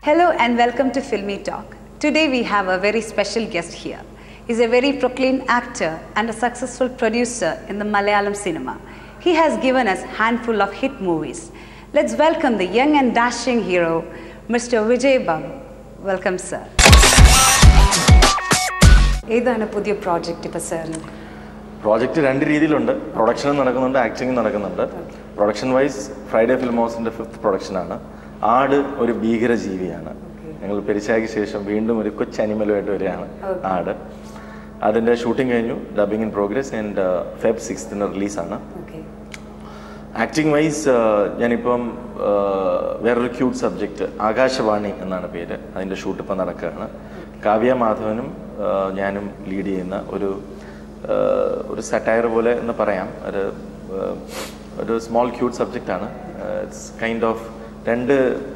Hello and welcome to Filmy Talk. Today we have a very special guest here. He's a very proclaimed actor and a successful producer in the Malayalam cinema. He has given us handful of hit movies. Let's welcome the young and dashing hero, Mr. Vijay Babu. Welcome, sir. ഏതാണ് പുതിയ project ഇപ്പൊ സാറിന് project രണ്ട് രീതിയിലുണ്ട് പ്രൊഡക്ഷനും നടക്കുന്നുണ്ട് ആക്ടിങ്ങും നടക്കുന്നുണ്ട് production wise Friday film ഹൗസിന്റെ ഫിഫ്ത്ത് പ്രൊഡക്ഷനാണ് ആട് ഒരു ഭീകര ജീവിയാണ് ഞങ്ങൾ പെരിച്ചായ്ക്ക് ശേഷം വീണ്ടും ഒരു കൊച്ചു അനിമലുമായിട്ട് വരികയാണ് ആട് അതിന്റെ ഷൂട്ടിംഗ് കഴിഞ്ഞു dubbing in progress and Feb സിക്സ്ത്തിന് റിലീസാണ് ഓക്കെ ആക്ടിങ് വൈസ് ഞാനിപ്പം ആ, വേറൊരു ക്യൂട്ട് സബ്ജക്റ്റ് ആകാശവാണി എന്നാണ് പേര് അതിൻ്റെ ഷൂട്ട് ഇപ്പം നടക്കുകയാണ് കാവ്യ മാധവനും ആ, ഞാനും ലീഡ് ചെയ്യുന്ന ഒരു ആ, ഒരു സറ്റയർ പോലെ എന്ന് പറയാം ഒരു ആ, ഒരു സ്മോൾ ക്യൂട്ട് സബ്ജക്റ്റ് ആണ് ഇറ്റ്സ് കൈൻഡ് ഓഫ് രണ്ട്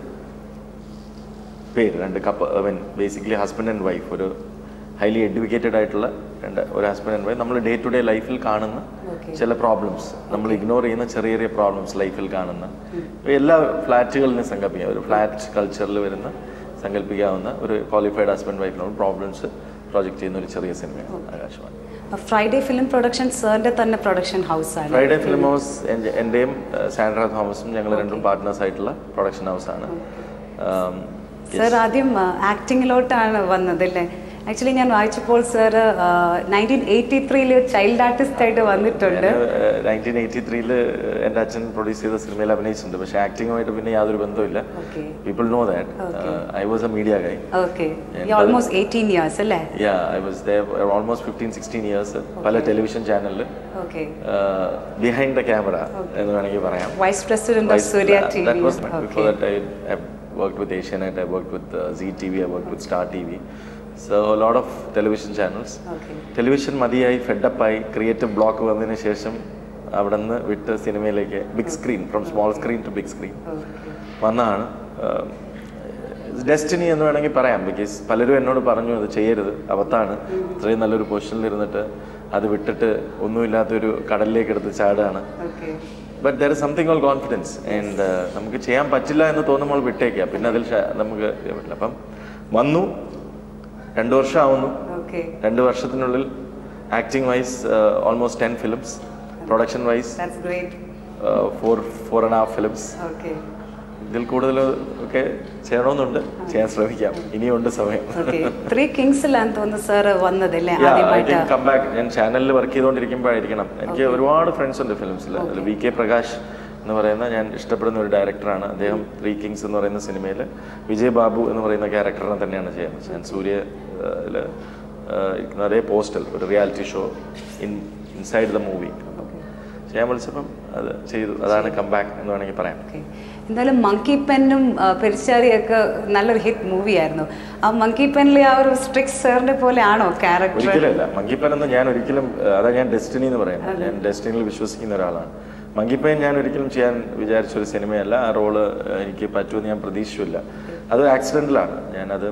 പേര് രണ്ട് കപ്പ് mean basically husband and wife ഒരു ഹൈലി എഡ്യൂക്കേറ്റഡ് ആയിട്ടുള്ള രണ്ട് ഒരു ഹസ്ബൻഡ് ആൻഡ് വൈഫ് നമ്മൾ ഡേ ടു ഡേ ലൈഫിൽ കാണുന്ന Okay. ചില പ്രോബ്ലംസ് നമ്മൾ ഇഗ്നോർ ചെയ്യുന്ന ചെറിയ ചെറിയ പ്രോബ്ലംസ് ലൈഫിൽ കാണുന്ന ഇപ്പൊ എല്ലാ ഫ്ലാറ്റുകളിലും സങ്കല്പിക്കാം ഒരു ഫ്ലാറ്റ് കൾച്ചറിൽ വരുന്ന സങ്കല്പിക്കാവുന്ന ഒരു ക്വാളിഫൈഡ് ഹസ്ബൻഡ് വൈഫിനോട് പ്രോബ്ലംസ് പ്രൊജക്ട് ചെയ്യുന്ന ഒരു ചെറിയ സിനിമയാണ് ആകാശവാണി ഫ്രൈഡേ ഫിലിം പ്രൊഡക്ഷൻ സാറിന്റെ തന്നെ പ്രൊഡക്ഷൻ ഹൗസ് ആണ് ഫ്രൈഡേ ഫിലിം ഹൗസ് എൻ്റെ- എൻ്റെയും ഏഹ്, സാൻഡ്ര തോമസും ഞങ്ങൾ രണ്ടും പാർട്ട്നേഴ്സ് ആയിട്ടുള്ള പ്രൊഡക്ഷൻ ഹൗസാണ് സർ ആദ്യം ആക്ടിങ്ങിലോട്ടാണ് വന്നത് അല്ലേ ആക്ച്വലി ഞാൻ വായിച്ചപ്പോൾ സർ നയൻറ്റീൻ എയ്റ്റി ത്രീയിൽ ചൈൽഡ് ആർട്ടിസ്റ്റ് ആയിട്ട് വന്നിട്ടുണ്ട് നയൻറ്റീൻ എയ്റ്റി ത്രീയിൽ എൻ്റെ അച്ഛൻ പ്രൊഡ്യൂസ് ചെയ്ത സിനിമയിൽ അഭിനയിച്ചിട്ടുണ്ട് പക്ഷേ ആക്ടിങ്ങുമായിട്ട് പിന്നെ യാതൊരു ബന്ധവുമില്ല okay people know that I was a media guy okay almost eighteen years അല്ലേ yeah I was there almost fifteen sixteen years പല ടെലിവിഷൻ ചാനലിൽ ഓക്കെ ബിഹൈൻഡ് ദ ക്യാമറ എന്ന് വേണമെങ്കിൽ പറയാം vice president of Surya T That V was before that I have worked with Asianet, I worked with uh, Z TV, I worked with Star TV. So a lot of television channels. Okay television മതിയായി ഫെഡപ്പായി creative block വന്നതിന് ശേഷം അവിടെ നിന്ന് വിട്ട് സിനിമയിലേക്ക് big screen from small screen to big screen വന്നതാണ് destiny എന്ന് വേണമെങ്കിൽ പറയാം ബിക്കോസ് പലരും എന്നോട് പറഞ്ഞു അത് ചെയ്യരുത് അബദ്ധമാണ് ഇത്രയും നല്ലൊരു പൊസിഷനിൽ ഇരുന്നിട്ട് അത് വിട്ടിട്ട് ഒന്നുമില്ലാത്തൊരു കടലിലേക്ക് എടുത്ത് ചാടുകയാണ് okay but there is something all confidence and നമുക്ക് ചെയ്യാൻ പറ്റില്ല എന്ന് തോന്നുമ്പോൾ വിട്ടേക്കുക പിന്നെ അതിൽ ഷ- നമുക്ക് ചെയ്യാൻ പറ്റില്ല അപ്പം വന്നു രണ്ട് വർഷം ആവുന്നു ഓക്കെ രണ്ട് വർഷത്തിനുള്ളിൽ acting wise almost ten films production wise that's great four four and half films okay ഇതിൽ കൂടുതൽ ഒക്കെ ചെയ്യണമെന്നുണ്ട് ചെയ്യാൻ ശ്രമിക്കാം ഇനിയുണ്ട് സമയം ഓക്കെ ത്രീ കിങ്സിലാന്ന് തോന്നുന്നു സർ വന്നത് അല്ലേ ഐ ആദ്യമായിട്ട് കം ബാക്ക് ഞാൻ ചാനലിൽ വർക്ക് ചെയ്തുകൊണ്ടിരിക്കുമ്പോഴായിരിക്കണം എനിക്ക് ഒരുപാട് ഫ്രണ്ട്സ് ഉണ്ട് ഫിലിംസിൽ അതിൽ വി കെ പ്രകാശ് എന്ന് പറയുന്ന ഞാൻ ഇഷ്ടപ്പെടുന്ന ഒരു ഡയറക്ടറാണ് അദ്ദേഹം ത്രീ കിങ്സ് എന്ന് പറയുന്ന സിനിമയിൽ വിജയ് ബാബു എന്ന് പറയുന്ന ക്യാരക്ടറിനെ തന്നെയാണ് ചെയ്യുന്നത് ഞാൻ സൂര്യ ഏഹ്, ല്, ഏഹ്, ഇരിക്കുന്ന അതേ പോസ്റ്റൽ ഒരു reality show in inside the movie ചെയ്യാൻ വിളിച്ചപ്പം അത് ചെയ്തു അതാണ് കം ബാക്ക് എന്ന് വേണമെങ്കിൽ പറയാം ഓക്കെ എന്തായാലും മങ്കി പെന്നും പെരിച്ചാരിയൊക്കെ നല്ലൊരു ഹിറ്റ് മൂവി ആയിരുന്നു ആ മങ്കി പെന്നിലെ ആ ഒരു സ്ട്രിക്സ് സാറിന്റെ പോലെ ആണോ ക്യാരക്ടർ ഒരിക്കലല്ല മങ്കിപ്പൻ എന്ന് ഞാൻ ഒരിക്കലും ഏഹ്, അതാ ഞാൻ ഡെസ്റ്റിനി എന്ന് പറയുന്നത് ഞാൻ ഡെസ്റ്റിനിയിൽ വിശ്വസിക്കുന്ന ഒരാളാണ് മങ്കിപ്പൻ ഞാൻ ഒരിക്കലും ചെയ്യാൻ വിചാരിച്ച ഒരു സിനിമയല്ല ആ റോള് എനിക്ക് പറ്റുമെന്ന് ഞാൻ പ്രതീക്ഷിച്ചില്ല അത് ആക്സിഡന്റിലാണ് ഞാനത്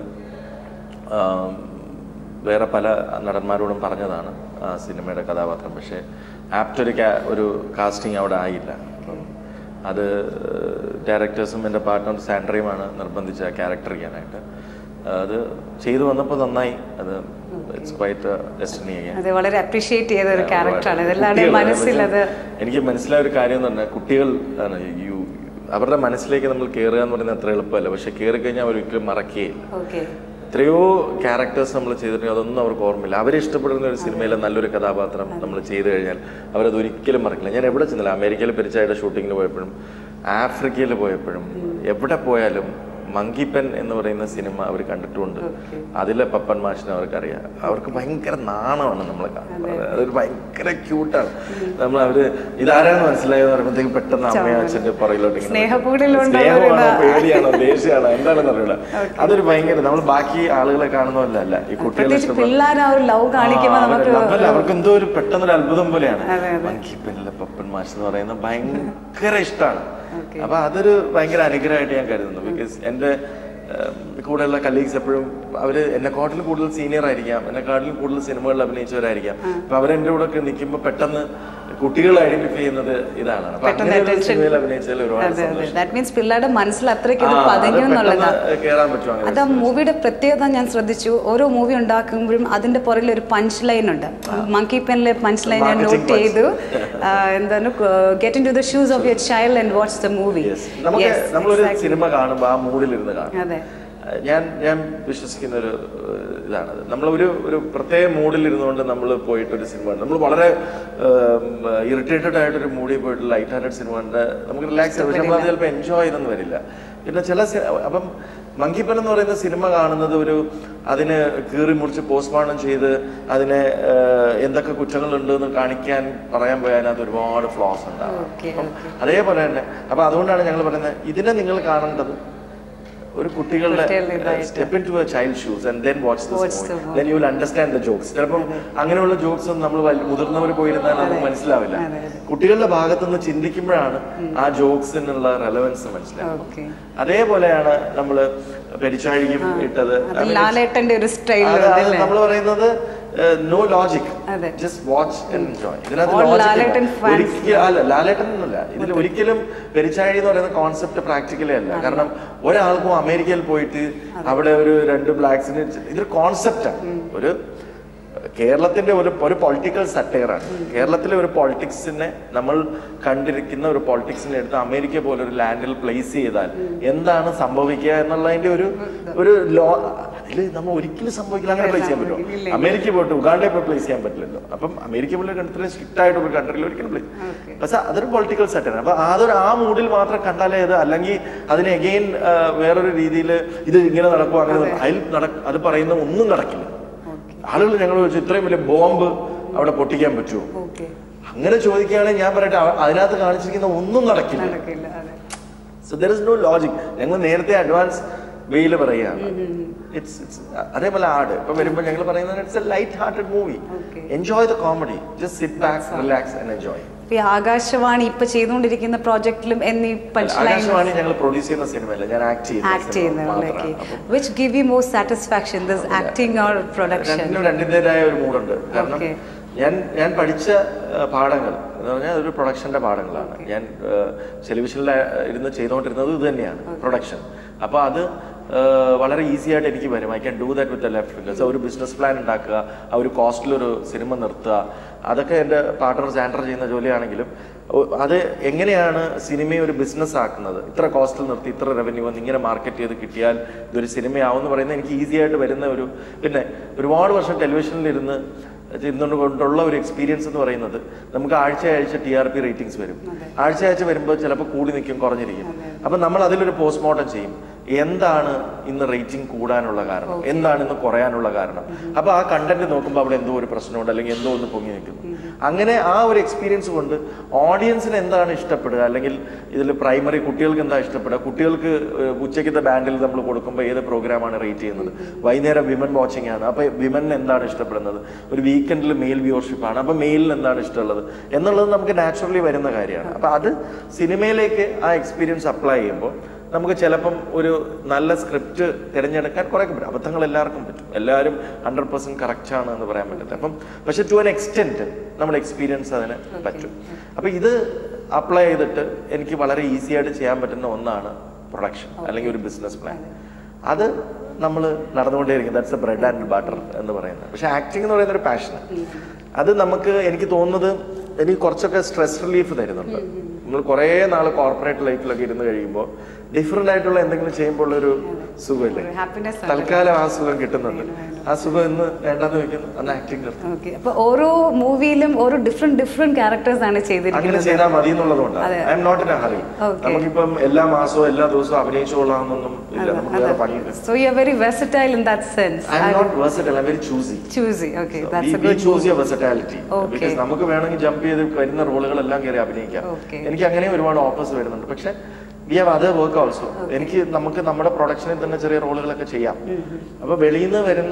ആം, വേറെ പല നടന്മാരോടും പറഞ്ഞതാണ് ആ സിനിമയുടെ കഥാപാത്രം പക്ഷേ ആപ്റ്റ് ഒരു ca- ഒരു കാസ്റ്റിംഗ് അവിടെ ആയില്ല അപ്പം അത് ഡയറക്ടേഴ്സും എൻ്റെ പാർട്ട്ണർ സാൻഡ്രയുമാണ് നിർബന്ധിച്ച ക്യാരക്ടർ ചെയ്യാനായിട്ട് അത് ചെയ്തു വന്നപ്പോൾ നന്നായി അത് ഇറ്റ്സ് ക്വൈറ്റ് ഡെസ്റ്റിനി അത് വളരെ അപ്രീഷിയേറ്റ് ചെയ്ത ഒരു ക്യാരക്ടറാണ് ഇതെല്ലാവരുടെയും കുട്ടികൾ, മനസ്സിൽ അത് എനിക്ക് മനസ്സിലായ ഒരു കാര്യം എന്ന് പറഞ്ഞാൽ കുട്ടികൾ ആണ് യു അവരുടെ മനസ്സിലേക്ക് നമ്മൾ കയറുക എന്ന് പറയുന്നത് അത്ര എളുപ്പമല്ല പക്ഷെ കയറി കഴിഞ്ഞാൽ അവർ ഒരിക്കലും മറക്കുകയില്ല ഓക്കെ എത്രയോ ക്യാരക്ടേഴ്സ് നമ്മൾ ചെയ്തിട്ടുണ്ടെങ്കിൽ അതൊന്നും അവർക്ക് ഓർമ്മയില്ല അവരെ ഇഷ്ടപ്പെടുന്ന ഒരു സിനിമയിലെ നല്ലൊരു കഥാപാത്രം നമ്മൾ ചെയ്തു കഴിഞ്ഞാൽ അവരത് ഒരിക്കലും മറക്കില്ല ഞാൻ എവിടെ ചെന്നില്ല അമേരിക്കയിൽ പെരിച്ചായുടെ ഷൂട്ടിങ്ങിന് പോയപ്പോഴും ആഫ്രിക്കയിൽ പോയപ്പോഴും എവിടെ പോയാലും മങ്കിപ്പൻ എന്ന് പറയുന്ന സിനിമ അവർ കണ്ടിട്ടുണ്ട് അതിലെ പപ്പൻ മാഷിനെ അവർക്കറിയാം അവർക്ക് ഭയങ്കര നാണമാണ് നമ്മളെ കാണുന്നത് അതൊരു ഭയങ്കര ക്യൂട്ടാണ് നമ്മൾ അവര് ഇതാരാന്ന് മനസ്സിലായെന്ന് പറയുമ്പോഴത്തേക്ക് പെട്ടെന്ന് അമ്മയും അച്ഛന്റെ പുറകിലോട്ട് ഇങ്ങനെ സ്നേഹക്കൂടിലുണ്ടോ സ്നേഹമാണോ എന്നറിയില്ല. പേടിയാണോ ദേഷ്യമാണോ എന്താണെന്ന് അറിയില്ല അതൊരു ഭയങ്കര നമ്മൾ ബാക്കി ആളുകളെ കാണുന്ന പോലെയല്ല ഈ കുട്ടികളെ പ്രത്യേകിച്ച് പിള്ളേർ ആ ഒരു ലവ് കാണിക്കുമ്പോൾ നമുക്ക് അല്ല അവർക്ക് എന്തോ ഒരു പെട്ടെന്നൊരു അത്ഭുതം പോലെയാണ് അതെ, അതെ. മങ്കിപ്പനിലെ പപ്പൻ മാഷ് എന്ന് പറയുന്നത് ഭയങ്കര ഇഷ്ടമാണ് അപ്പൊ അതൊരു ഭയങ്കര അനുഗ്രഹമായിട്ട് ഞാൻ കരുതുന്നു ബിക്കോസ് എന്റെ ഏഹ്, കൂടെയുള്ള കലീഗ്സ് എപ്പോഴും അവര് എന്നെക്കാട്ടിലും കൂടുതൽ സീനിയർ ആയിരിക്കാം എന്നെക്കാട്ടിലും കൂടുതൽ സിനിമകളിൽ അഭിനയിച്ചവരായിരിക്കാം അപ്പൊ അവരെന്റെ കൂടെ ഒക്കെ നിൽക്കുമ്പോൾ പെട്ടെന്ന് കുട്ടികൾ ഐഡന്റിഫൈ ചെയ്യുന്നത് ഇതാണ് അപ്പൊ പെട്ടെന്ന് അങ്ങനെ ഒരു attention- സിനിമയിൽ അഭിനയിച്ചതിൽ ഒരുപാട് അതെ അതെ സന്തോഷം ദാറ്റ് മീൻസ് പിള്ളേരുടെ മനസ്സിൽ അത്രയ്ക്ക് ഇത് ആ, അത് പതിഞ്ഞു എന്നുള്ളതാണ് പെട്ടെന്ന് കേറാൻ പറ്റും അങ്ങനെ അത് ആ മൂവിയുടെ പ്രത്യേകത ഞാൻ ശ്രദ്ധിച്ചു ഓരോ മൂവി ഉണ്ടാക്കുമ്പോഴും അതിന്റെ പുറകിൽ ഒരു പഞ്ച് ലൈൻ ഉണ്ട് മങ്കി പെനിലെ പഞ്ച് ലൈൻ ഞാൻ Marketing നോട്ട് ചെയ്തു ആ, എന്താണ് get into the shoes of your child and what's the movie Yes. നമുക്ക് നമ്മളൊരു സിനിമ കാണുമ്പോൾ ആ മൂഡിലിരുന്ന് കാണും അതെ ഞാൻ ഞാൻ വിശ്വസിക്കുന്ന ഒരു ഏഹ്, ഇതാണത് നമ്മൾ ഒരു ഒരു പ്രത്യേക മൂഡിൽ ഇരുന്നുകൊണ്ട് നമ്മൾ പോയിട്ട് ഒരു സിനിമ നമ്മൾ വളരെ ഇറിറ്റേറ്റഡ് ആയിട്ട് ഒരു മൂഡിൽ പോയിട്ട് ലൈറ്റ് ഹാർട്ടഡ് സിനിമ കണ്ട് നമുക്ക് റിലാക്സ് ചെയ്യാം പക്ഷെ നമ്മൾ അത് ചിലപ്പോൾ എൻജോയ് ചെയ്തെന്ന് വരില്ല പിന്നെ ചില സി- അപ്പം മങ്കിപ്പൻ എന്ന് പറയുന്ന സിനിമ കാണുന്നത് ഒരു അതിന് കീറി മുറിച്ച് പോസ്റ്റ്മോർട്ടം ചെയ്ത് അതിനെ ഏഹ്, എന്തൊക്കെ കുറ്റങ്ങളുണ്ട് എന്ന് കാണിക്കാൻ പറയാൻ പോയാൽ അതിനകത്ത് ഒരുപാട് ഫ്ലോസ് ഉണ്ടാവും ഓക്കെ അപ്പം അതേപോലെ തന്നെ അപ്പൊ അതുകൊണ്ടാണ് ഞങ്ങൾ പറയുന്നത് ഇതിനെ നിങ്ങൾ കാണേണ്ടത് ഒരു കുട്ടികളുടെ കുട്ടികളുടെ ഇതായിട്ട്. Step into a child shoes and then watch Watch this the movie then you will understand the jokes ചിലപ്പം അങ്ങനെയുള്ള ജോക്സ് നമ്മൾ മുതിർന്നവർ പോയിരുന്നാൽ നമുക്ക് മനസ്സിലാവില്ല അതെ, അതെ. കുട്ടികളുടെ ഭാഗത്തു നിന്ന് ചിന്തിക്കുമ്പോഴാണ് ആ ജോക്സിനുള്ള റെലവൻസ് മനസ്സിലാവുന്നത് ഓക്കെ അതേപോലെയാണ് നമ്മൾ പെരിച്ചാഴിക്കും ഇട്ടത് അത് ലാലേട്ടന്റെ ഒരു സ്റ്റൈൽ നമ്മൾ പറയുന്നത് നോ ലോജിക് അതെ. ജസ്റ്റ് വാച്ച് എൻജോയ് ഇതിനകത്ത് All logic ഇല്ല. ലാലേട്ടൻ fans. ഒരിക്കലും അല്ല ലാലേട്ടൻ എന്നല്ല ഇതിൽ ഒരിക്കലും പെരിച്ചാഴി എന്ന് പറയുന്ന കോൺസെപ്റ്റ് പ്രാക്ടിക്കലേ അല്ല കാരണം ഒരാൾക്കും അമേരിക്കയിൽ പോയിട്ട് അവിടെ ഒരു രണ്ട് ബ്ലാക്സിന് ഇതൊരു കോൺസെപ്റ്റാണ് ഒരു കേരളത്തിന്റെ ഒരു ഒരു പൊളിറ്റിക്കൽ സറ്റയറാണ് കേരളത്തിലെ ഒരു പൊളിറ്റിക്സിനെ നമ്മൾ കണ്ടിരിക്കുന്ന ഒരു പൊളിറ്റിക്സിനെ എടുത്ത് അമേരിക്ക പോലെ ഒരു ലാൻഡിൽ പ്ലേസ് ചെയ്താൽ എന്താണ് സംഭവിക്കുക എന്നുള്ളതിന്റെ ഒരു ഒരു ലോ അതിൽ നമ്മൾ ഒരിക്കലും സംഭവിക്കില്ല അങ്ങനെ പ്ലേസ് ചെയ്യാൻ പറ്റുമോ അമേരിക്ക പോയിട്ട് ഉഗാണ്ടയിൽ പോയി പ്ലേസ് ചെയ്യാൻ പറ്റില്ലല്ലോ അപ്പം അമേരിക്ക പോലെ കണ്ടിട്ട് സ്ട്രിക്റ്റ് ആയിട്ട് ഒരു കൺട്രിയിൽ ഒരിക്കലും പ്ലേസ് പക്ഷെ അതൊരു പൊളിറ്റിക്കൽ സെറ്റാണ് അപ്പൊ അതൊരു ആ മൂഡിൽ മാത്രം കണ്ടാലേ അത് അല്ലെങ്കിൽ അതിനെ അഗെയിൻ വേറൊരു രീതിയിൽ ഇത് ഇങ്ങനെ നടക്കും അങ്ങനെ നടക്കും. അതിൽ നട അത് പറയുന്ന ഒന്നും നടക്കില്ല ആളുകൾ ഞങ്ങൾ ചോദിച്ചു ഇത്രയും വലിയ ബോംബ് അവിടെ പൊട്ടിക്കാൻ പറ്റുമോ ഓക്കെ അങ്ങനെ ചോദിക്കുകയാണെങ്കിൽ ഞാൻ പറയട്ടെ അവ- അതിനകത്ത് കാണിച്ചിരിക്കുന്ന ഒന്നും നടക്കില്ല നടക്കില്ല അതെ so there is no logic ഞങ്ങൾ നേരത്തെ അഡ്വാൻസ് വെയിൽ പറയുകയാണ് ഇറ്റ്സ് ഇറ്റ്സ് അതേപോലെ ആട് ഇപ്പൊ വരുമ്പോൾ ഞങ്ങൾ പറയുന്നത് it's a light hearted movie Okay. Enjoy the comedy just sit back relax and enjoy ഇപ്പൊ ഈ ആകാശവാണി ഇപ്പൊ ചെയ്തുകൊണ്ടിരിക്കുന്ന പ്രോജക്റ്റിലും എന്നീ പഞ്ച് ലൈൻ ആകാശവാണി ഞങ്ങൾ പ്രൊഡ്യൂസ് ചെയ്യുന്ന സിനിമയല്ല ഞാൻ ആക്ട് ആക്ട് ചെയ്യുന്നവരിലേക്ക് which give you more satisfaction this acting or production രണ്ടിനും രണ്ടിൻ്റെതായ ഒരു മൂഡുണ്ട് കാരണം Okay. ഞാൻ ഞാൻ പഠിച്ച ആ, പാഠങ്ങൾ എന്ന് പറഞ്ഞാൽ ഒരു പ്രൊഡക്ഷന്റെ പാഠങ്ങളാണ് ഞാൻ ടെലിവിഷനിൽ ഇരുന്ന് ചെയ്തുകൊണ്ടിരുന്നത് ഇത് തന്നെയാണ് പ്രൊഡക്ഷൻ അപ്പോൾ അത് ആ, വളരെ ഈസി ആയിട്ട് എനിക്ക് വരും I can do that with left fingers ഒരു ബിസിനസ് പ്ലാൻ ഉണ്ടാക്കുക ആ ഒരു കോസ്റ്റിലൊരു സിനിമ നിർത്തുക അതൊക്കെ എൻ്റെ പാർട്ണർ സാൻഡർ ചെയ്യുന്ന ജോലിയാണെങ്കിലും ഒ- അത് എങ്ങനെയാണ് സിനിമയെ ഒരു ബിസിനസ് ആക്കുന്നത് ഇത്ര കോസ്റ്റിൽ നിർത്തി ഇത്ര റവന്യൂ വന്ന് ഇങ്ങനെ മാർക്കറ്റ് ചെയ്ത് കിട്ടിയാൽ ഇതൊരു സിനിമയാവും എന്ന് പറയുന്നത് എനിക്ക് ഈസി ആയിട്ട് വരുന്ന ഒരു പിന്നെ ഒരുപാട് വർഷം ടെലിവിഷനിൽ ഇരുന്ന് ഇരുന്നുകൊണ്ട് കൊണ്ടുള്ള ഒരു എക്സ്പീരിയൻസ് എന്ന് പറയുന്നത് നമുക്ക് ആഴ്ച ആഴ്ച ടി ആർ പി റേറ്റിംഗ്സ് വരും ആഴ്ച ആഴ്ച വരുമ്പോൾ ചിലപ്പോൾ കൂടി നിൽക്കും കുറഞ്ഞിരിക്കും അപ്പം നമ്മൾ അതിലൊരു പോസ്റ്റ്മോർട്ടം ചെയ്യും എന്താണ് ഇന്ന് റേറ്റിംഗ് കൂടാനുള്ള കാരണം എന്താണ് ഇന്ന് കുറയാനുള്ള കാരണം അപ്പൊ ആ കണ്ടന്റ് നോക്കുമ്പോൾ അവിടെ എന്തോ ഒരു പ്രശ്നമുണ്ട് അല്ലെങ്കിൽ എന്തോ ഒന്ന് പൊങ്ങി നിൽക്കുന്നു അങ്ങനെ ആ ഒരു എക്സ്പീരിയൻസ് കൊണ്ട് ഓഡിയൻസിന് എന്താണ് ഇഷ്ടപ്പെടുക അല്ലെങ്കിൽ ഇതിൽ പ്രൈമറി കുട്ടികൾക്ക് എന്താ ഇഷ്ടപ്പെടുക കുട്ടികൾക്ക് ഏഹ്, ഉച്ചയ്ക്കത്തെ ബാൻഡിൽ നമ്മൾ കൊടുക്കുമ്പോൾ ഏത് പ്രോഗ്രാമാണ് റേറ്റ് ചെയ്യുന്നത് വൈകുന്നേരം വിമൻ വാച്ചിങ് ആണ് അപ്പൊ വിമൻ എന്താണ് ഇഷ്ടപ്പെടുന്നത് ഒരു വീക്കെൻഡിൽ മെയിൽ വ്യൂവർഷിപ്പ് ആണ് അപ്പൊ മെയിലിന് എന്താണ് ഇഷ്ടമുള്ളത് എന്നുള്ളത് നമുക്ക് നാച്ചുറലി വരുന്ന കാര്യമാണ് അപ്പൊ അത് സിനിമയിലേക്ക് ആ എക്സ്പീരിയൻസ് അപ്ലൈ ചെയ്യുമ്പോൾ നമുക്ക് ചിലപ്പം ഒരു നല്ല സ്ക്രിപ്റ്റ് തിരഞ്ഞെടുക്കാൻ കുറെ പറ്റും അബദ്ധങ്ങൾ എല്ലാവർക്കും പറ്റും എല്ലാവരും ഹൺഡ്രഡ് പെർസെന്റ് കറക്റ്റ് ആണ് എന്ന് പറയാൻ പറ്റില്ല അപ്പം പക്ഷെ ടു എൻ എക്സ്റ്റെന്റ് നമ്മുടെ എക്സ്പീരിയൻസ് അതിന് പറ്റും അപ്പൊ ഇത് അപ്ലൈ ചെയ്തിട്ട് എനിക്ക് വളരെ ഈസി ആയിട്ട് ചെയ്യാൻ പറ്റുന്ന ഒന്നാണ് പ്രൊഡക്ഷൻ അല്ലെങ്കിൽ ഒരു ബിസിനസ് പ്ലാൻ അത് നമ്മൾ നടന്നുകൊണ്ടേയിരിക്കും that's a bread and butter എന്ന് പറയുന്നത് പക്ഷെ ആക്ടിങ് എന്ന് പറയുന്ന ഒരു പാഷന് അത് നമുക്ക് എനിക്ക് തോന്നുന്നത് എനിക്ക് കുറച്ചൊക്കെ സ്ട്രെസ് റിലീഫ് തരുന്നുണ്ട് നമ്മൾ കുറേ നാൾ കോർപ്പറേറ്റ് ലൈഫിലൊക്കെ ഇരുന്ന് കഴിയുമ്പോൾ ഡിഫറെന്റ് ആയിട്ടുള്ള എന്തെങ്കിലും ചെയ്യുമ്പോൾ ഒരു സുഖമില്ലേ ഹാപ്പിനെസ് തൽക്കാലം ആ സുഖം കിട്ടുന്നുണ്ട് ആ സുഖം ഇന്ന് വേണ്ടെന്ന് വെക്കുന്നു അന്ന് ആക്ടിങ് നിർത്തും ഓക്കെ അപ്പൊ ഓരോ മൂവിയിലും ഓരോ ഡിഫറെന്റ് ഡിഫറെന്റ് ക്യാരക്ടേഴ്സ് ആണ് അങ്ങനെ ചെയ്തിരിക്കുന്നത് ചെയ്താൽ മതി എന്നുള്ളതുകൊണ്ടാണ് I M not in a hurry Okay. നമുക്കിപ്പം എല്ലാ മാസവും എല്ലാ ദിവസവും അഭിനയിച്ചോളാമെന്നൊന്നും ഇല്ല നമുക്ക് വേറെ പണിയുണ്ട് so you are very versatile in that sense I M not versatile I very choosy choosy okay that's a we good choose your versatility Okay. Because നമുക്ക് വേണമെങ്കിൽ ജമ്പ് ചെയ്ത് വരുന്ന റോളുകളെല്ലാം കയറി അഭിനയിക്കാം Okay. എനിക്ക് അങ്ങനെ ഒരുപാട് ഓഫേഴ്സ് വരുന്നുണ്ട് പക്ഷെ we have other work also എനിക്ക് നമുക്ക് നമ്മുടെ പ്രൊഡക്ഷനിൽ തന്നെ ചെറിയ റോളുകളൊക്കെ ചെയ്യാം അപ്പൊ വെളിയിൽ നിന്ന് വരുന്ന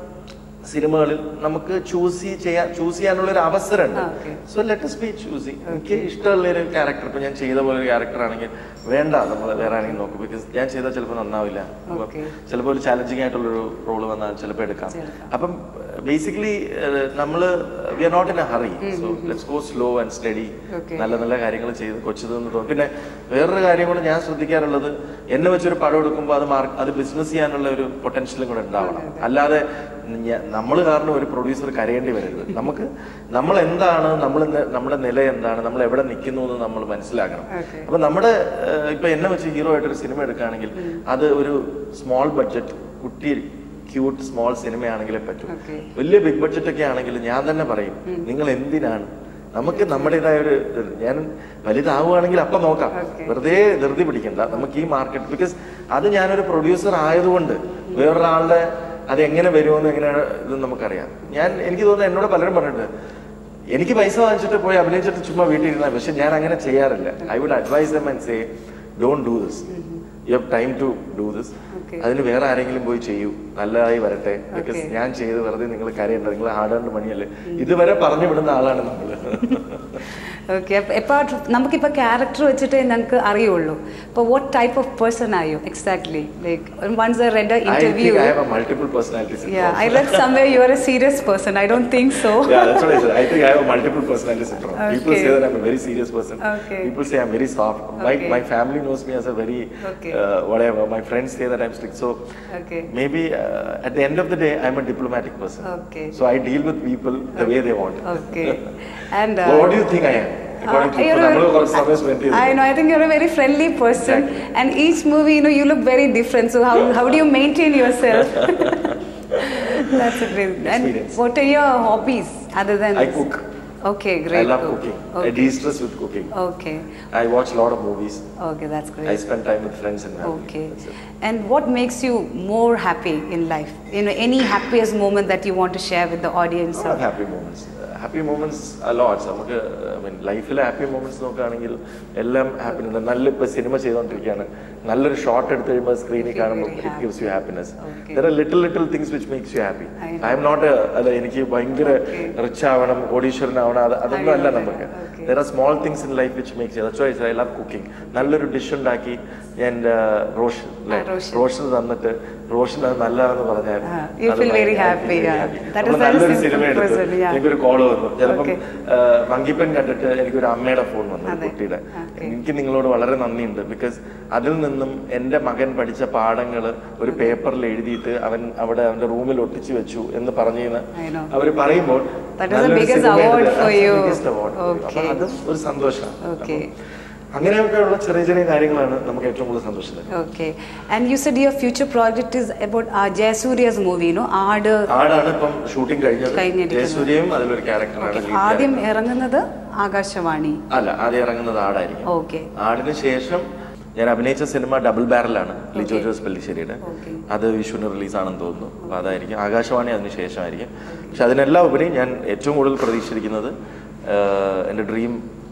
സിനിമകളിൽ നമുക്ക് ചൂസ് ചെയ്യാൻ ചൂസ് ചെയ്യാനുള്ള ഒരു അവസരമുണ്ട് Okay. So let us be choosy എനിക്ക് ഇഷ്ടമുള്ള ഒരു ക്യാരക്ടർ ഇപ്പൊ ഞാൻ ചെയ്ത പോലെ ഒരു ക്യാരക്ടർ ആണെങ്കിൽ വേണ്ട നമ്മൾ വേറെ ആണെങ്കിൽ നോക്കും ബിക്കോസ് ഞാൻ ചെയ്താൽ ചിലപ്പോൾ നന്നാവില്ല അപ്പം Okay. ചിലപ്പോൾ ഒരു ചാലഞ്ചിങ് ആയിട്ടുള്ളൊരു റോള് വന്നാൽ ചിലപ്പോൾ എടുക്കാം അപ്പം ബേസിക്കലി നമ്മൾ we are not in a hurry so let's go slow and study Okay. നല്ല നല്ല കാര്യങ്ങൾ ചെയ്ത് കൊച്ചതെന്ന് തോന്നും പിന്നെ വേറൊരു കാര്യം കൂടെ ഞാൻ ശ്രദ്ധിക്കാറുള്ളത് എന്നെ വെച്ചൊരു പടം എടുക്കുമ്പോൾ അത് മാർക്ക് അത് ബിസിനസ് ചെയ്യാനുള്ള ഒരു പൊട്ടൻഷ്യലും കൂടെ ഉണ്ടാവണം അല്ലാതെ നമ്മൾ കാരണം ഒരു പ്രൊഡ്യൂസർ കരയേണ്ടി വരരുത് നമുക്ക് നമ്മൾ എന്താണ് നമ്മൾ നമ്മുടെ നില എന്താണ് നമ്മൾ എവിടെ നിൽക്കുന്നു എന്ന് നമ്മൾ മനസ്സിലാക്കണം Okay. അപ്പൊ നമ്മുടെ ഏഹ്, ഇപ്പൊ എന്നെ വെച്ച് ഹീറോ ആയിട്ടൊരു സിനിമ എടുക്കുകയാണെങ്കിൽ അത് ഒരു സ്മോൾ ബഡ്ജറ്റ് കുട്ടി ക്യൂട്ട് സ്മോൾ സിനിമയാണെങ്കിലേ പറ്റൂ Okay. വലിയ ബിഗ് ബഡ്ജറ്റ് ഒക്കെ ആണെങ്കിൽ ഞാൻ തന്നെ പറയും നിങ്ങൾ എന്തിനാണ് നമുക്ക് നമ്മുടേതായ ഒരു ഇത്. ഞാൻ വലുതാവുകയാണെങ്കിൽ അപ്പൊ നോക്കാം Okay. വെറുതെ ധൃതി പിടിക്കണ്ട നമുക്ക് ഈ മാർക്കറ്റ് ബിക്കോസ് അത് ഞാനൊരു പ്രൊഡ്യൂസർ ആയതുകൊണ്ട് വേറൊരാളുടെ അത് എങ്ങനെ വരുമെന്ന് എങ്ങനെ ഇത് നമുക്കറിയാം ഞാൻ എനിക്ക് തോന്നുന്നു എന്നോട് പലരും പറഞ്ഞിട്ടുണ്ട് എനിക്ക് പൈസ വാങ്ങിച്ചിട്ട് പോയി അഭിനയിച്ചിട്ട് ചുമ്മാ വീട്ടിൽ ഇരുന്നാൽ പക്ഷെ ഞാൻ അങ്ങനെ ചെയ്യാറില്ല I would advise them and say don't do this you have time to do this Okay. അതിന് വേറെ ആരെങ്കിലും പോയി ചെയ്യൂ നല്ലതായി വരട്ടെ ബിക്കോസ് Okay. ഞാൻ ചെയ്ത് വെറുതെ നിങ്ങൾ കരയണ്ട നിങ്ങൾ ഹാർഡ് ഏൺഡ് മണിയല്ലേ ഇതുവരെ പറഞ്ഞു വിടുന്ന ആളാണ് നമ്മള് ഓക്കെ എപ്പാർട്ട് നമുക്കിപ്പോൾ ക്യാരക്ടർ വെച്ചിട്ട് ഞങ്ങൾക്ക് അറിയുള്ളൂ ഇപ്പോൾ what type of person are you exactly like once I read I interview think I have a multiple personality syndrome. Yeah, I read somewhere you are a serious person. I don't think so. yeah, that's what I said. I think I have a multiple personality syndrome. People Okay. say that I'm a very serious person. Okay. People say I'm very soft. My, Okay. my family knows me as a very Okay. uh, whatever. My friends say that I'm strict. So Okay. maybe uh, at the end of the day, I'm a diplomatic person. Okay. So I deal with people the way they want. Okay. And uh, Well, what do you think I am? According to Uh, you, you're a- നമ്മള് കുറച്ച് സമയം spend ചെയ്തു. I know. I think you're a very friendly person, Exactly. and each movie, you know, you look very different. So how how do you maintain yourself? That's a great. And Experience. what are your hobbies other than? I this? cook. Okay, great. I love cook. cooking. I Okay. de-stress with cooking. Okay. I watch a lot of movies. Okay, that's great. I spend time with friends and family. Okay. That's it. And what makes you more happy in life? You know, any happiest moment that you want to share with the audience? lot of happy moments. Happy moments a lots നമുക്ക് I മീൻ ലൈഫിലെ happy moments നോക്കുകയാണെങ്കിൽ എല്ലാം happy നല്ല ഇപ്പൊ cinema ചെയ്തുകൊണ്ടിരിക്കുകയാണ് നല്ലൊരു shot എടുത്ത് കഴിയുമ്പോൾ സ്ക്രീനിൽ feel കാണുമ്പോൾ very it happy. Gives you happiness Okay. There are little little things which makes you happy I know. I M not അല്ല എനിക്ക് ഭയങ്കര Okay. റിച്ച് ആവണം കോടീശ്വരനാവണം അത് അതൊന്നും I അല്ല know നമുക്ക് that. Okay. There are small things in life which makes you that's I love cooking നല്ലൊരു dish ഉണ്ടാക്കി ഞാൻ റോഷൻ ആ, റോഷൻ. റോഷൻ തന്നിട്ട് റോഷൻ അത് നല്ലതാണെന്ന് പറഞ്ഞാൽ Ah, you അത് feel very ഭയങ്കര- I happy, feel very yeah. happy. That is നമ്മള് very നല്ലൊരു simple സിനിമ എടുത്ത് person, yeah. എനിക്കൊരു കോള് വന്നു ചിലപ്പം Okay. മങ്കിപ്പൻ കണ്ടിട്ട് എനിക്കൊരു അമ്മയുടെ ഫോൺ വന്നു ഒരു അതെ. കുട്ടിയുടെ Okay. എനിക്ക് നിങ്ങളോട് വളരെ നന്ദിയുണ്ട് ബിക്കോസ് അതിൽ നിന്നും എൻ്റെ മകൻ പഠിച്ച പാഠങ്ങൾ ഒരു പേപ്പറിൽ എഴുതിയിട്ട് അവൻ അവിടെ അവന്റെ റൂമിൽ ഒട്ടിച്ചു വെച്ചു എന്ന് പറഞ്ഞു I know. അവർ പറയുമ്പോൾ That is the നല്ലൊരു biggest സിനിമ award എടുത്ത് for that's the you. biggest award for you. അപ്പൊ Okay. അതും ഒരു സന്തോഷമാണ് Okay. അങ്ങനെയൊക്കെയുള്ള ചെറിയ ചെറിയ കാര്യങ്ങളാണ് നമുക്ക് ഏറ്റവും കൂടുതൽ സന്തോഷം തരുന്നത് Okay. And you said your future project is about uh, Jayasuriya's movie, no? Aad. ആടാണ് ഇപ്പം ഷൂട്ടിംഗ് കഴിഞ്ഞത് കഴിഞ്ഞിരിക്കുന്നത്. ജയസൂര്യയും അതിലൊരു ക്യാരക്ടറാണ് Okay. ആദ്യം ഇറങ്ങുന്നത് ആകാശവാണി അല്ല ആദ്യം ഇറങ്ങുന്നത് ആടായിരിക്കും ഓക്കെ ആടിന് ശേഷം ഞാൻ അഭിനയിച്ച സിനിമ ഡബിൾ ബാരലാണ് ലിജോ Okay. ജോസ് പല്ലിശ്ശേരിയുടെ Okay. അത് വിഷുവിന് റിലീസാണെന്ന് തോന്നുന്നു അപ്പോൾ അതായിരിക്കും ആകാശവാണി അതിന് ശേഷമായിരിക്കും പക്ഷെ അതിനെല്ലാം ഉപരി ഞാൻ ഏറ്റവും കൂടുതൽ പ്രതീക്ഷിച്ചിരിക്കുന്നത് ആഹ്, എൻ്റെ ഡ്രീം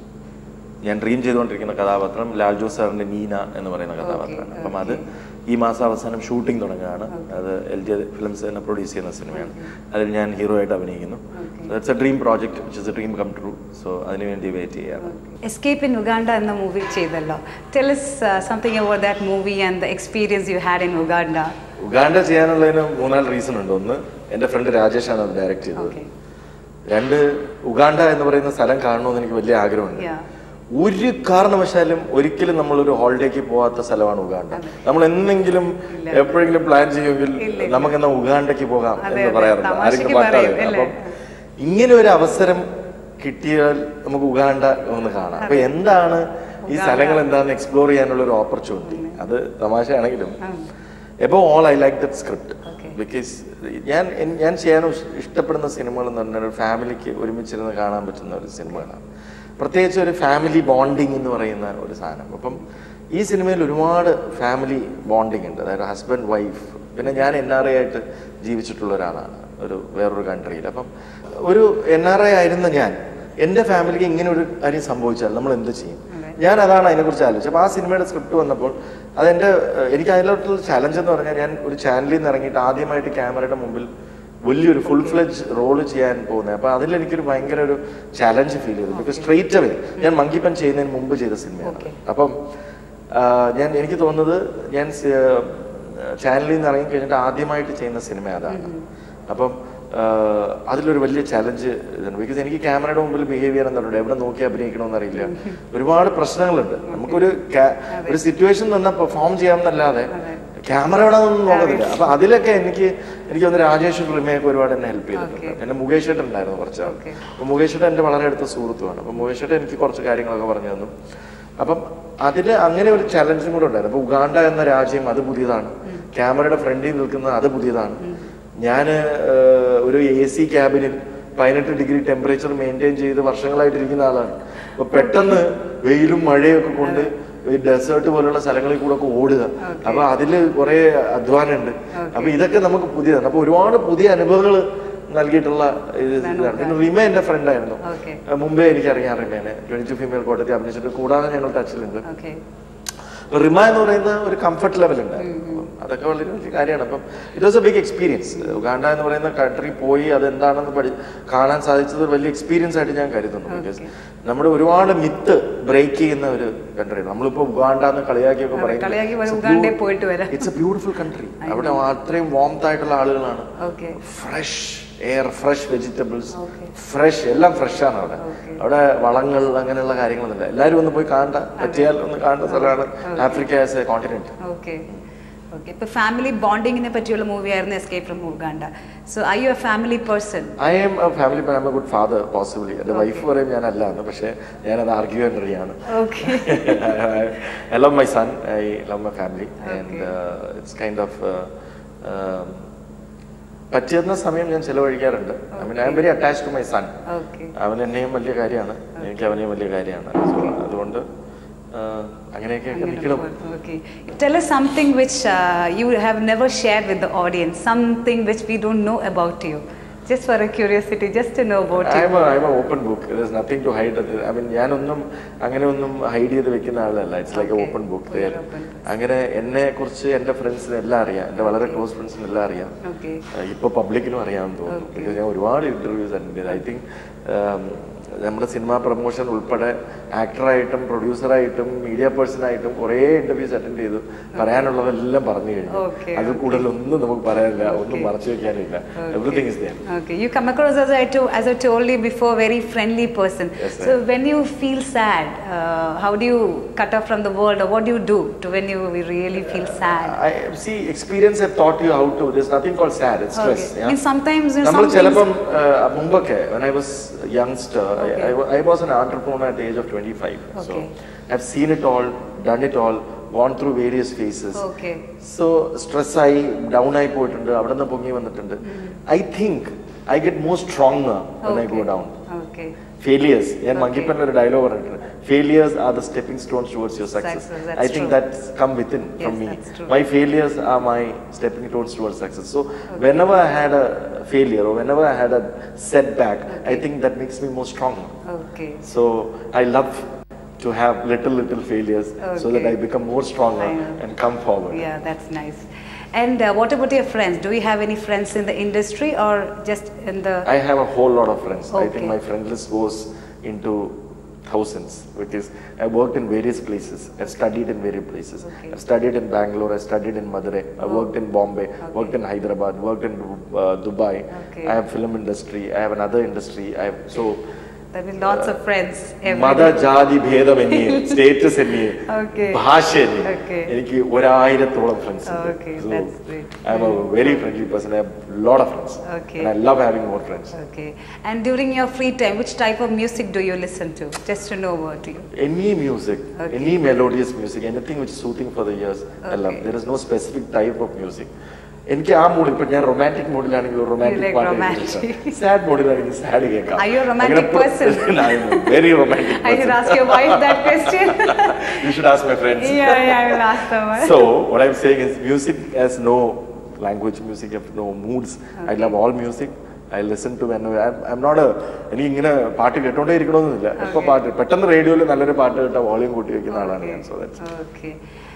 ഞാൻ ഡ്രീം ചെയ്തുകൊണ്ടിരിക്കുന്ന കഥാപാത്രം ലാൽ ജോസ് സാറിന്റെ നീന എന്ന് പറയുന്ന കഥാപാത്രമാണ് അപ്പം അത് ഈ മാസം അവസാനം ഷൂട്ടിംഗ് തുടങ്ങുകയാണ് അത് എൽ ജെ ഫിലിംസ് തന്നെ പ്രൊഡ്യൂസ് ചെയ്യുന്ന സിനിമയാണ് അതിൽ ഞാൻ ഹീറോ ആയിട്ട് അഭിനയിക്കുന്നു that's a dream project which is a dream come true so അതിനുവേണ്ടി വെയിറ്റ് ചെയ്യാണ് എസ്കേപ്പ് ഇൻ ഉഗാണ്ട എന്ന മൂവി ചെയ്തല്ലോ tell us something about that movie and the experience you had in Uganda Uganda ചെയ്യാനുള്ളതിന് മൂന്നാല് റീസൺ ഉണ്ട് ഒന്ന് എൻ്റെ ഫ്രണ്ട് രാജേഷാണ് അത് ഡയറക്റ്റ് ചെയ്തത് ഓക്കെ രണ്ട് ഉഗാണ്ട എന്ന് പറയുന്ന സ്ഥലം കാണണമെന്ന് എനിക്ക് വലിയ ആഗ്രഹമുണ്ട് Yeah. ഒരു കാരണവശാലും ഒരിക്കലും നമ്മളൊരു ഹോളിഡേക്ക് പോവാത്ത സ്ഥലമാണ് ഉഗാണ്ട നമ്മൾ എന്തെങ്കിലും എപ്പോഴെങ്കിലും പ്ലാൻ ചെയ്യുമെങ്കിൽ ഇല്ല. നമുക്ക് എന്നാ ഉഗാണ്ടയ്ക്ക് പോകാം അതെ, എന്ന് അതെ. പറയാറുണ്ട് തമാശയ്ക്ക് ആരെങ്കിലും പാട്ടാതെ പറയും, അല്ലേ? അപ്പം ഇങ്ങനെ ഒരു അവസരം കിട്ടിയാൽ നമുക്ക് ഉഗാണ്ട ഒന്ന് കാണാം അപ്പൊ എന്താണ് ഈ സ്ഥലങ്ങൾ എന്താണെന്ന് എക്സ്പ്ലോർ ചെയ്യാനുള്ള ഒരു ഓപ്പർച്യൂണിറ്റി അത് തമാശയാണെങ്കിലും above all I like that script Okay. Because ഞാൻ എൻ- ഞാൻ ചെയ്യാൻ ഇഷ്- ഇഷ്ടപ്പെടുന്ന സിനിമകൾ എന്ന് പറഞ്ഞാൽ ഒരു ഫാമിലിക്ക് ഒരുമിച്ചിരുന്ന് കാണാൻ പറ്റുന്ന ഒരു സിനിമകളാണ് പ്രത്യേകിച്ച് ഒരു ഫാമിലി ബോണ്ടിങ് എന്ന് പറയുന്ന ഒരു സാധനം അപ്പം ഈ സിനിമയിൽ ഒരുപാട് ഫാമിലി ബോണ്ടിങ് ഉണ്ട് അതായത് ഹസ്ബൻഡ് വൈഫ് പിന്നെ ഞാൻ എൻ ആർ ഐ ആയിട്ട് ജീവിച്ചിട്ടുള്ള ഒരാളാണ് ഒരു വേറൊരു കൺട്രിയിൽ അപ്പം ഒരു എൻ ആർ ഐ ആയിരുന്ന ഞാൻ എൻ്റെ ഫാമിലിക്ക് ഇങ്ങനെ ഒരു കാര്യം സംഭവിച്ചാൽ നമ്മൾ എന്ത് ചെയ്യും ഞാൻ അതാണ് അതിനെക്കുറിച്ച് ആലോചിച്ചത് അപ്പോൾ ആ സിനിമയുടെ സ്ക്രിപ്റ്റ് വന്നപ്പോൾ അതെൻ്റെ ഏഹ്, എനിക്ക് അതിലോട്ടുള്ള ചലഞ്ച് എന്ന് പറഞ്ഞാൽ ഞാൻ ഒരു ചാനലിൽ നിന്ന് ഇറങ്ങിയിട്ട് ആദ്യമായിട്ട് ക്യാമറയുടെ മുമ്പിൽ വലിയൊരു ഫുൾ ഫ്ലെഡ്ജ് റോള് ചെയ്യാൻ പോകുന്നത് അപ്പോൾ അതിൽ എനിക്കൊരു ഭയങ്കര ഒരു ചലഞ്ച് ഫീൽ ചെയ്തു ബിക്കോസ് സ്ട്രേറ്റ് അവേ ഞാൻ മങ്കിപ്പൻ ചെയ്യുന്നതിന് മുമ്പ് ചെയ്ത സിനിമയാണ് Okay. അപ്പം ആ, ഞാൻ എനിക്ക് തോന്നുന്നത് ഞാൻ ചാനലിൽ നിന്ന് ഇറങ്ങി കഴിഞ്ഞിട്ട് ആദ്യമായിട്ട് ചെയ്യുന്ന സിനിമ അതാണ് അപ്പം അതിലൊരു വലിയ ചലഞ്ച് ഇതാണ് ബിക്കോസ് എനിക്ക് ക്യാമറയുടെ മുമ്പിൽ ബിഹേവ് ചെയ്യാൻ എന്നുള്ളത് എവിടെ നോക്കി അഭിനയിക്കണമെന്ന് അറിയില്ല ഒരുപാട് പ്രശ്നങ്ങളുണ്ട് നമുക്കൊരു ca- ഒരു സിറ്റുവേഷൻ നിന്നാൽ പെർഫോം ചെയ്യാമെന്നല്ലാതെ ക്യാമറ വേണമെന്നൊന്നും നോക്കത്തില്ല അപ്പൊ അതിലൊക്കെ എനിക്ക് എനിക്ക് തോന്നുന്നു രാജേഷ് റിമയൊക്കെ ഒരുപാട് എന്നെ ഹെൽപ്പ് ചെയ്തിട്ടുണ്ട് എന്നെ മുകേഷ് ഏട്ടൻ ഉണ്ടായിരുന്നു കുറച്ച് നാൾ Okay. അപ്പൊ മുകേഷ് ഏട്ടൻ എന്റെ വളരെ അടുത്ത സുഹൃത്തുമാണ് അപ്പൊ മുകേഷ് ഏട്ടൻ എനിക്ക് കുറച്ച് കാര്യങ്ങളൊക്കെ പറഞ്ഞു തന്നു അപ്പം അതില് അങ്ങനെ ഒരു ചലഞ്ചും കൂടെ ഉണ്ടായിരുന്നു അപ്പൊ ഉഗാണ്ട എന്ന രാജ്യം അത് പുതിയതാണ് ക്യാമറയുടെ ഫ്രണ്ടിൽ നിൽക്കുന്നത് അത് പുതിയതാണ് ഞാൻ ഒരു എ സി ക്യാബിനിൽ പതിനെട്ട് ഡിഗ്രി ടെമ്പറേച്ചർ മെയിൻറ്റെയിൻ ചെയ്ത് വർഷങ്ങളായിട്ട് ഇരിക്കുന്ന ആളാണ് അപ്പൊ പെട്ടെന്ന് വെയിലും മഴയൊക്കെ കൊണ്ട് ഈ ഡെസേർട്ട് പോലുള്ള സ്ഥലങ്ങളിൽ കൂടെ ഒക്കെ ഓടുക അപ്പൊ അതില് കുറെ അധ്വാനമുണ്ട് അപ്പൊ ഇതൊക്കെ നമുക്ക് പുതിയതാണ് അപ്പൊ ഒരുപാട് പുതിയ അനുഭവങ്ങൾ നൽകിയിട്ടുള്ള ഇത് ഇതാണ് പിന്നെ റിമ എന്റെ ഫ്രണ്ട് ആയിരുന്നു ഓക്കെ അഹ് മുമ്പേ എനിക്ക് അറിയാം റിമേനെ ട്വന്റി ടു ഫീമെയിൽ കോട്ടയത്തിൽ അഭിനയിച്ചിട്ട് കൂടാതെ ഞങ്ങൾ ടച്ചിലുണ്ട് ഓക്കെ അപ്പൊ റിമ എന്ന് പറയുന്ന ഒരു കംഫർട്ട് ലെവൽ ഉണ്ട് അപ്പം അതൊക്കെ വളരെ വലിയ കാര്യമാണ് അപ്പം it was a big experience Uganda എന്ന് പറയുന്ന കൺട്രി പോയി അതെന്താണെന്ന് പഠി കാണാൻ സാധിച്ചത് ഒരു വലിയ എക്സ്പീരിയൻസ് ആയിട്ട് ഞാൻ കരുതുന്നു ബിക്കോസ് നമ്മുടെ ഒരുപാട് മിത്ത് ബ്രേക്ക് ചെയ്യുന്ന ഒരു കൺട്രിയാണ് നമ്മളിപ്പോ ഉഗാണ്ട എന്ന് കളിയാക്കിയൊക്കെ കളിയാക്കി പറയും, ഉഗാണ്ടയിൽ പോയിട്ട് വരാം. ഇറ്റ്സ് എ ബ്യൂട്ടിഫുൾ കൺട്രി അവിടെ അത്രയും വാംത്ത് ആയിട്ടുള്ള ആളുകളാണ് okay fresh air fresh vegetables Okay. Fresh എല്ലാം ഫ്രഷ് ആണ് അവിടെ Okay. അവിടെ വളങ്ങൾ അങ്ങനെയുള്ള കാര്യങ്ങളൊന്നുമില്ല എല്ലാവരും ഒന്ന് പോയി കാണണ്ട പറ്റിയാൽ ഒന്ന് കാണേണ്ട സ്ഥലമാണ് Africa as a continent okay okay ഇപ്പൊ ഫാമിലി ബോണ്ടിങ്ങിനെ പറ്റിയുള്ള മൂവി ആയിരുന്നു escape from Uganda so I you a family person I M a family I M a good father possibly എൻ്റെ വൈഫ് പറയും ഞാൻ അല്ല എന്ന് പക്ഷേ ഞാനത് ആർഗ്യുമെൻ്ററിയാണ് okay I love my son. I love my family, and uh, it's kind of. Uh, um, പറ്റുന്ന സമയം ഞാൻ ചെലവഴിക്കാറുണ്ട് I mean I'm very attach to my son okay അവൻ എന്നെയും വലിയ കാര്യമാണ് എനിക്ക് അവനെയും വലിയ കാര്യമാണ് സോ അതുകൊണ്ട് uh, അങ്ങനെയൊക്കെ നിൽക്കണം Okay. Tell us something which uh, you have never shared with the audience, something which we don't know about you. Just for a curiosity, just to know about I you. Am I'm open book there nothing to hide I mean ഞാനൊന്നും അങ്ങനെ ഒന്നും hide ചെയ്ത് വെക്കുന്ന ആളല്ല it's like Okay. Open book You're open. അങ്ങനെ എന്നെ കുറിച്ച് എൻ്റെ ഫ്രണ്ട്സിന് എല്ലാം അറിയാം എൻ്റെ വളരെ ക്ലോസ് ഫ്രണ്ട്സിന് എല്ലാം അറിയാം Okay. ഇപ്പൊ പബ്ലിക്കിനും അറിയാമെന്ന് തോന്നുന്നു Okay. Because ഞാൻ ഒരുപാട് ഇന്റർവ്യൂസ് അറ്റൻഡ് ചെയ്ത് ഐ തിങ്ക് നമ്മുടെ സിനിമാ പ്രൊമോഷൻ ഉൾപ്പെടെ ആക്ടറായിട്ടും പ്രൊഡ്യൂസറായിട്ടും മീഡിയ പേഴ്സണായിട്ടും കുറേ ഇന്റർവ്യൂസ് അറ്റൻഡ് ചെയ്തു പറയാനുള്ളതെല്ലാം പറഞ്ഞു കഴിഞ്ഞു Okay, അതിൽ കൂടുതലൊന്നും നമുക്ക് പറയാനില്ല ഒന്നും മറച്ചു വെക്കാനില്ല everything is there Okay, you come across as I, to, as I told you before, very friendly person. Yes, so when you feel sad, uh, how do you cut off from the world, or what do you do to when you really feel sad? I see experience have taught you how to there's nothing called sad it's stress Okay. yeah? means sometimes you know, നമ്മൾ some ചിലപ്പം things- ആ, മുമ്പൊക്കെ when I was youngster I- Okay. I, I was an entrepreneur at the age of 25 so Okay. I've seen it all done it all gone through various phases Okay. So stress ആയി down ആയി പോയിട്ടുണ്ട് അവിടെ നിന്ന് പൊങ്ങി വന്നിട്ടുണ്ട് I think I get more strong I go down Okay. Failures ഞാൻ Okay. മങ്കിപ്പൻ്റെ ഒരു ഡയലോഗ് പറഞ്ഞിട്ടുണ്ട് failures are the stepping stones towards your success Success, that's I think true. That's come within from Yes, me that's true. My failures are my stepping stones towards success. So whenever I had a failure or whenever I had a setback, I think that makes me more stronger. Okay. So I love to have little little failures so that Okay. I become more stronger I know. and come forward. Yeah, that's nice. And uh, what about your friends? Do you have any friends in the industry or just in the? I have a whole lot of friends. I Okay. think my friend list goes into thousands because I worked in various places. I've studied in various places. Okay. I've studied in Bangalore. I studied in Madurai. I worked in Bombay. Worked in Hyderabad. Worked in uh, Dubai. Okay. I have film industry. I have another industry. I have so There will be lots of friends. മത everywhere. ജാതി ഭേദമന്യേ status എന്നേ Okay. ഭാഷ എന്നേ Okay. എനിക്ക് ഒരായിരത്തോളം friends Okay, that's great. I M a very friendly person I have lot of friends Okay. I love having more friends Okay. And during your free time, which type of music do you listen to? Just to know about you. any music, Okay. any melodious music, anything which is soothing for the ears, I love. Okay. There is no specific type of music. എനിക്ക് ആ മൂഡിൽ ഇപ്പൊ ഞാൻ romantic മൂഡിലാണെങ്കിൽ You romantic like പാട്ട് romantic. Sad മൂഡിലാണെങ്കിൽ sad കേൾക്കാം Are you a romantic person? Very romantic I should ask your wife that question. you should ask my friends yeah, yeah, I will ask them. so what i'm saying is music has no language music has no moods i love all music I listen to when I M not എനിക്ക് ഇങ്ങനെ പാട്ട് കേട്ടോണ്ടേ ഇരിക്കണമെന്നില്ല എപ്പോൾ പാട്ട് പെട്ടെന്ന് റേഡിയോയിൽ നല്ലൊരു പാട്ട് കേട്ട വോളിയം കൂട്ടി വെക്കുന്ന ആളാണ് ഞാൻ so that's Okay.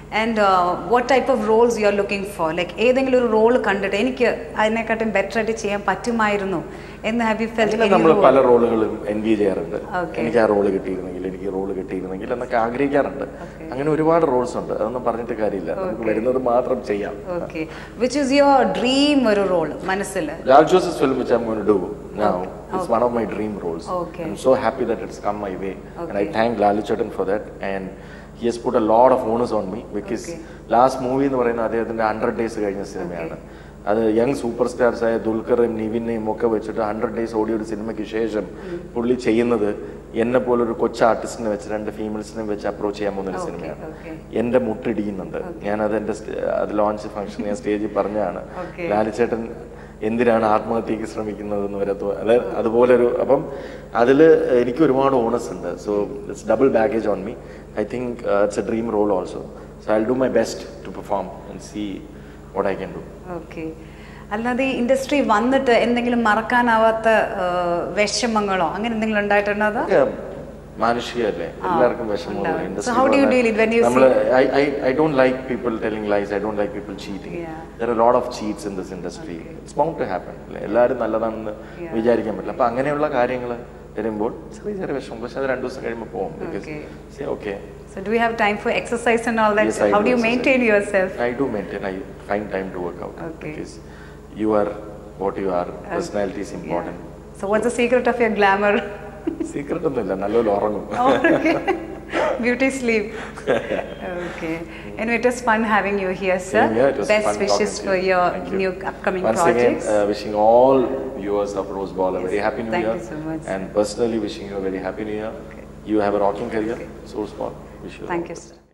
And what type of roles you are looking for like ഏതെങ്കിലും ഒരു റോൾ കണ്ടിട്ട് എനിക്ക് അതിനെക്കാട്ടും ബെറ്റർ ആയിട്ട് ചെയ്യാൻ പറ്റുമായിരുന്നു എന്ന് ഹാവ് യു അങ്ങനെ നമ്മൾ ഫെൽറ്റ് പല റോളുകളും എൻവി ചെയ്യാറുണ്ട് Okay. എനിക്ക് ആ റോള് കിട്ടിയിരുന്നെങ്കിൽ എനിക്ക് റോള് കിട്ടിയിരുന്നെങ്കിൽ എന്നൊക്കെ ആഗ്രഹിക്കാറുണ്ട് അങ്ങനെ ഒരുപാട് റോൾസ് ഉണ്ട് അതൊന്നും പറഞ്ഞിട്ട് കാര്യമില്ല നമുക്ക് വരുന്നത് മാത്രം ചെയ്യാം okay which is your dream ഒരു റോൾ മനസ്സിൽ Raj Joseph's film, which I'm going to do now, is one of my dream roles. Okay. I'm so happy that it's come my way, and I thank Lalu Chatan for that. And he has put a lot of onus on me because Okay. Last movie എന്ന് പറയുന്നത് അദ്ദേഹത്തിന്റെ hundred days കഴിഞ്ഞ സിനിമയാണ് അത് young super stars ആയ ദുൽഖറും നിവിനെയും ഒക്കെ വെച്ചിട്ട് hundred days ഓടിയ ഒരു സിനിമയ്ക്ക് ശേഷം പുള്ളി ചെയ്യുന്നത് എന്നെ പോലെ ഒരു കൊച്ചു ആർട്ടിസ്റ്റിനെ വെച്ച് രണ്ട് ഫീമെയിൽസിനെ വെച്ച് അപ്രോച്ച് ചെയ്യാൻ പോകുന്ന ഒരു Okay, സിനിമയാണ് okay. എന്റെ മുട്ടിടിയുന്നുണ്ട് ഞാനത് എന്റെ സ്റ്റേ- അത് ലോഞ്ച് ഫംഗ്ഷൻ ഞാൻ സ്റ്റേജിൽ പറഞ്ഞതാണ് Okay. ലാലിച്ചേട്ടൻ എന്തിനാണ് ആത്മഹത്യക്ക് ശ്രമിക്കുന്നതെന്ന് വരെ തോ- അത് അതുപോലെ ഒരു അപ്പം അതിൽ എനിക്ക് ഒരുപാട് ഓണസ് ഉണ്ട് so it's double baggage on me I think it's a dream role also so I do my best to perform and see what I can do okay അല്ലാതെ ഈ ഇൻഡസ്ട്രി വന്നിട്ട് എന്തെങ്കിലും മറക്കാനാവാത്ത ആ, വിഷമങ്ങളോ അങ്ങനെ എന്തെങ്കിലും ഉണ്ടായിട്ടുണ്ടോ അതോ മാനുഷികല്ലേ എല്ലാവർക്കും വിഷമമുള്ള ഉണ്ടാവും. So how do you deal it when you നമ്മൾ I don't like people telling lies I don't like people cheating Yeah. There a lot of cheats in this industry it's bound to happen എല്ലാവരും നല്ലതാണെന്ന് Yeah. വിചാരിക്കാൻ പറ്റില്ല അപ്പൊ അങ്ങനെയുള്ള കാര്യങ്ങൾ വരുമ്പോൾ ചെറിയ ചെറിയ വിഷമം പക്ഷെ അത് രണ്ടു ദിവസം കഴിയുമ്പോൾ പോകും Okay. Because okay So do you have time for exercise and all that? Yes, I How do do you exercise. maintain yourself? I do maintain. I find time to work out Okay. because you are what you are. Personality is important. So what's the secret of your glamour? Secret ഒന്നുമില്ല നല്ലപോലെ ഉറങ്ങും okay. Beauty sleep. okay. Anyway, it was fun having you here, sir. Same here. It was Best fun wishes talking to for you. your Thank you. new upcoming Once projects. again, uh, wishing all viewers of Rose Ball a Yes. very happy new Thank year. you so much, And personally wishing you a very happy new year. You have a rocking career. Okay. Source Ball. Wish you all Thank the you, best. sir.